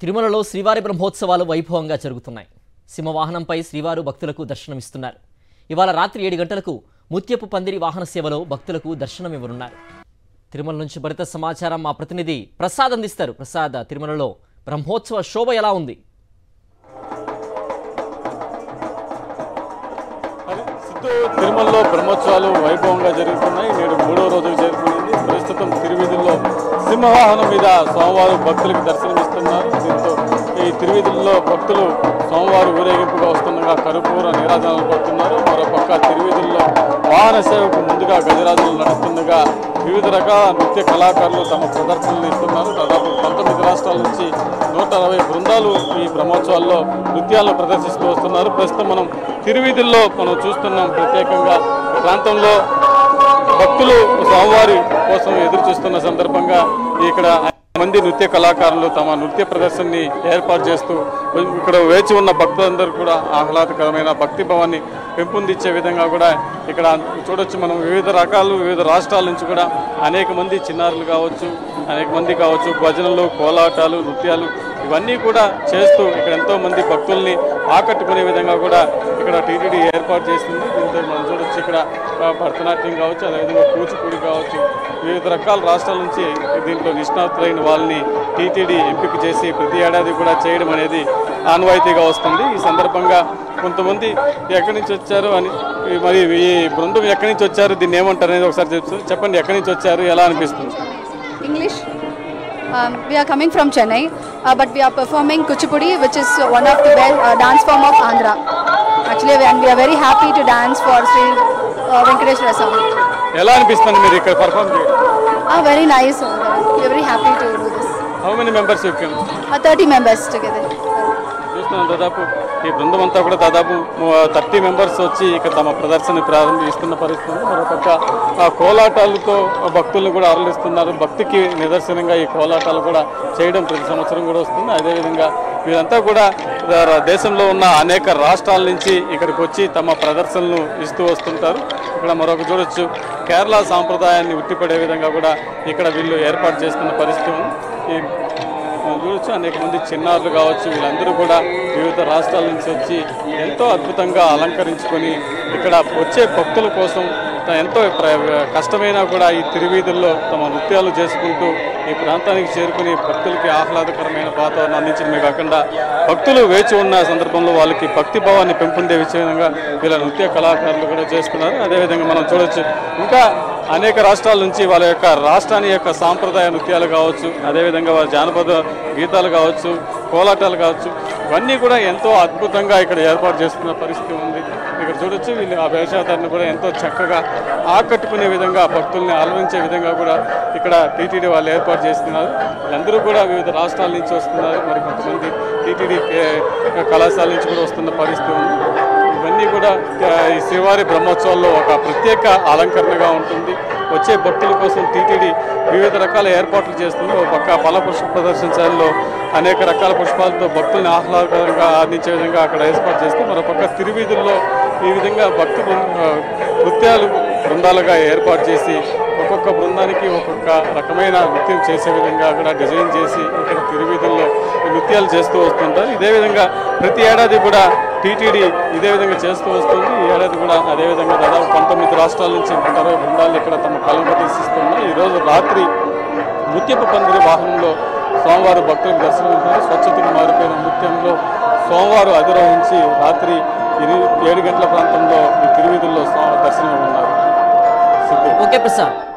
తిరుమలలో శ్రీవారి బ్రహ్మోత్సవాలు వైభవంగా జరుగుతున్నాయి సింహవాహనంపై శ్రీవారు భక్తులకు దర్శనమిస్తున్నారు ఇవాళ రాత్రి ఏడు గంటలకు ముత్యపు పందిరి వాహన సేవలో భక్తులకు దర్శనమివ్వనున్నారు తిరుమల నుంచి భరిత సమాచారం మా ప్రతినిధి ప్రసాద్ అందిస్తారు ప్రసాద్ తిరుమలలో బ్రహ్మోత్సవ శోభ ఎలా ఉంది అది సిద్ధు తిరుమలలో బ్రహ్మోత్సవాలు వైభవంగా జరుగుతున్నాయి నేడు మూడవ రోజుకు చేరుకునింది ప్రస్తుతం తిరువీధుల్లో సింహవాహనం మీద సోమవారం భక్తులకు దర్శనమిస్తున్నారు దీంతో ఈ తిరువీధుల్లో భక్తులు సోమవారం ఊరేగింపుగా వస్తుండగా కరుపూర నీరాజనాలు పడుతున్నారు మరోపక్క తిరువీధుల్లో వాహన సేవకు ముందుగా గజరాజులు నడుస్తుండగా వివిధ రకాల నృత్య కళాకారులు తమ ప్రదర్శనలు ఇస్తున్నారు దాదాపు పంతొమ్మిది రాష్ట్రాల నుంచి నూట అరవై బృందాలు ఈ బ్రహ్మోత్సవాల్లో నృత్యాలను ప్రదర్శిస్తూ వస్తున్నారు ప్రస్తుతం మనం తిరువీధుల్లో మనం చూస్తున్నాం ప్రత్యేకంగా ఈ ప్రాంతంలో భక్తులు స్వామివారి కోసం ఎదురు చూస్తున్న సందర్భంగా ఇక్కడ మంది నృత్య కళాకారులు తమ నృత్య ప్రదర్శనని ఏర్పాటు చేస్తూ ఇక్కడ వేచి ఉన్న భక్తులందరూ కూడా ఆహ్లాదకరమైన భక్తి భావాన్ని పెంపొందించే విధంగా కూడా ఇక్కడ చూడొచ్చు మనం వివిధ రకాలు వివిధ రాష్ట్రాల నుంచి కూడా అనేక మంది చిన్నారులు కావచ్చు అనేక మంది కావచ్చు భజనలు కోలాటాలు నృత్యాలు ఇవన్నీ కూడా చేస్తూ ఇక్కడ ఎంతో మంది భక్తుల్ని ఆకట్టుకునే విధంగా కూడా ఇక్కడ టీటీడీ ఏర్పాటు చేస్తుంది దీంతో మనం చూడొచ్చు ఇక్కడ ఆ, భరతనాట్యం కావచ్చు అదేవిధంగా కూచిపూడి కావచ్చు వివిధ రకాల రాష్ట్రాల నుంచి దీంట్లో నిష్ణాతులైన వాళ్ళని టీటీడీ ఎంపిక చేసి ప్రతి ఏడాది కూడా చేయడం అనేది ఆనవాయితీగా వస్తుంది ఈ సందర్భంగా కొంతమంది ఎక్కడి నుంచి వచ్చారు అని ఈ మరి ఈ బృందం ఎక్కడి నుంచి వచ్చారు దీన్ని ఏమంటారు అనేది ఒకసారి చెప్తారు చెప్పండి ఎక్కడి నుంచి వచ్చారు ఎలా అనిపిస్తుంది English. Um, we are coming from Chennai, uh, but we are performing Kuchipudi, which is one of the best uh, dance form of Andhra. Actually, we- and we are very happy to dance for Sri uh, Venkateshwara Swami. ఎలా అనిపిస్తుంది మీరు ఇక్కడ perform చేయడం Uh, very nice. Uh, we are very happy to do this. How many members you can Uh, 30 members together. చూస్తున్నాం దాదాపు ఈ బృందం అంతా కూడా దాదాపు థర్టీ మెంబర్స్ వచ్చి ఇక్కడ తమ ప్రదర్శన ప్రారంభిస్తున్న పరిస్థితి ఉంది మరోపక్క ఆ కోలాటాలతో భక్తులను కూడా అరలిస్తున్నారు భక్తికి నిదర్శనంగా ఈ కోలాటాలు కూడా చేయడం ప్రతి సంవత్సరం కూడా వస్తుంది అదేవిధంగా వీరంతా కూడా ర- దేశంలో ఉన్న అనేక రాష్ట్రాల నుంచి ఇక్కడికి వచ్చి తమ ప్రదర్శనలు ఇస్తూ వస్తుంటారు ఇక్కడ మరొక చూడొచ్చు కేరళ సాంప్రదాయాన్ని ఉట్టిపడే విధంగా కూడా ఇక్కడ వీళ్ళు ఏర్పాటు చేస్తున్న పరిస్థితి ఉంది ఈ మనం చూడొచ్చు అనేక మంది చిన్నారులు కావచ్చు వీళ్ళందరూ కూడా వివిధ రాష్ట్రాల నుంచి వచ్చి ఎంతో అద్భుతంగా అలంకరించుకొని ఇక్కడ వచ్చే భక్తుల కోసం త- ఎంతో ప్ర- కష్టమైనా కూడా ఈ తిరువీధుల్లో తమ నృత్యాలు చేసుకుంటూ ఈ ప్రాంతానికి చేరుకుని భక్తులకి ఆహ్లాదకరమైన వాతావరణం అందించడమే కాకుండా భక్తులు వేచి ఉన్న సందర్భంలో వాళ్ళకి భక్తి భావాన్ని పెంపొందే విధంగా వీళ్ళ నృత్య కళాకారులు కూడా చేస్తున్నారు అదేవిధంగా మనం చూడొచ్చు ఇంకా అనేక రాష్ట్రాల నుంచి వాళ్ళ యొక్క రాష్ట్రాన్ని యొక్క సాంప్రదాయ నృత్యాలు కావచ్చు అదేవిధంగా వాళ్ళ జానపద గీతాలు కావచ్చు కోలాటాలు కావచ్చు ఇవన్నీ కూడా ఎంతో అద్భుతంగా ఇక్కడ ఏర్పాటు చేస్తున్న పరిస్థితి ఉంది ఇక్కడ చూడొచ్చు వీళ్ళు ఆ వేషధారణ కూడా ఎంతో చక్కగా ఆకట్టుకునే విధంగా భక్తుల్ని అలరించే విధంగా కూడా ఇక్కడ టీటీడీ వాళ్ళు ఏర్పాటు చేస్తున్నారు వీళ్ళందరూ కూడా వివిధ రాష్ట్రాల నుంచి వస్తున్నారు మరి కొంతమంది టీటీడీ కళాశాల నుంచి కూడా వస్తున్న పరిస్థితి ఉంది ఇవన్నీ కూడా ఆ, ఈ శ్రీవారి బ్రహ్మోత్సవాల్లో ఒక ప్రత్యేక అలంకరణగా ఉంటుంది వచ్చే భక్తుల కోసం టీటీడీ వివిధ రకాల ఏర్పాట్లు చేస్తుంది ఒక పక్క ఫల పుష్ప ప్రదర్శనశాలలో అనేక రకాల పుష్పాలతో భక్తుల్ని ఆహ్లాదకరంగా అందించే విధంగా అక్కడ ఏర్పాటు చేస్తే మరో పక్క తిరువీధుల్లో ఈ విధంగా భక్తి బృంద- ఆ, నృత్యాలు బృందాలుగా ఏర్పాటు చేసి ఒక్కొక్క బృందానికి ఒక్కొక్క రకమైన నృత్యం చేసే విధంగా అక్కడ డిజైన్ చేసి ఇక్కడ తిరువీధుల్లో నృత్యాలు చేస్తూ వస్తుంటారు ఇదే విధంగా ప్రతి ఏడాది కూడా టీటీడీ ఇదే విధంగా చేస్తూ వస్తుంది ఈ ఏడాది కూడా అదే విధంగా దాదాపు పంతొమ్మిది రాష్ట్రాల నుంచి నూట అరవై బృందాలు ఇక్కడ తమ కళను ప్రదర్శిస్తున్నాయి ఈరోజు రాత్రి నృత్యపు పందిరి వాహనంలో సోమవారం భక్తులకు దర్శనమిస్తున్నారు స్వచ్ఛతకు మారిపోయిన నృత్యంలో సోమవారం అధిరోహించి రాత్రి ఎనిమిది ఏడు గంటల ప్రాంతంలో ఈ తిరువీధుల్లో స్వామి దర్శనం ఉన్నారు సిద్ధు ఓకే ప్రసాద్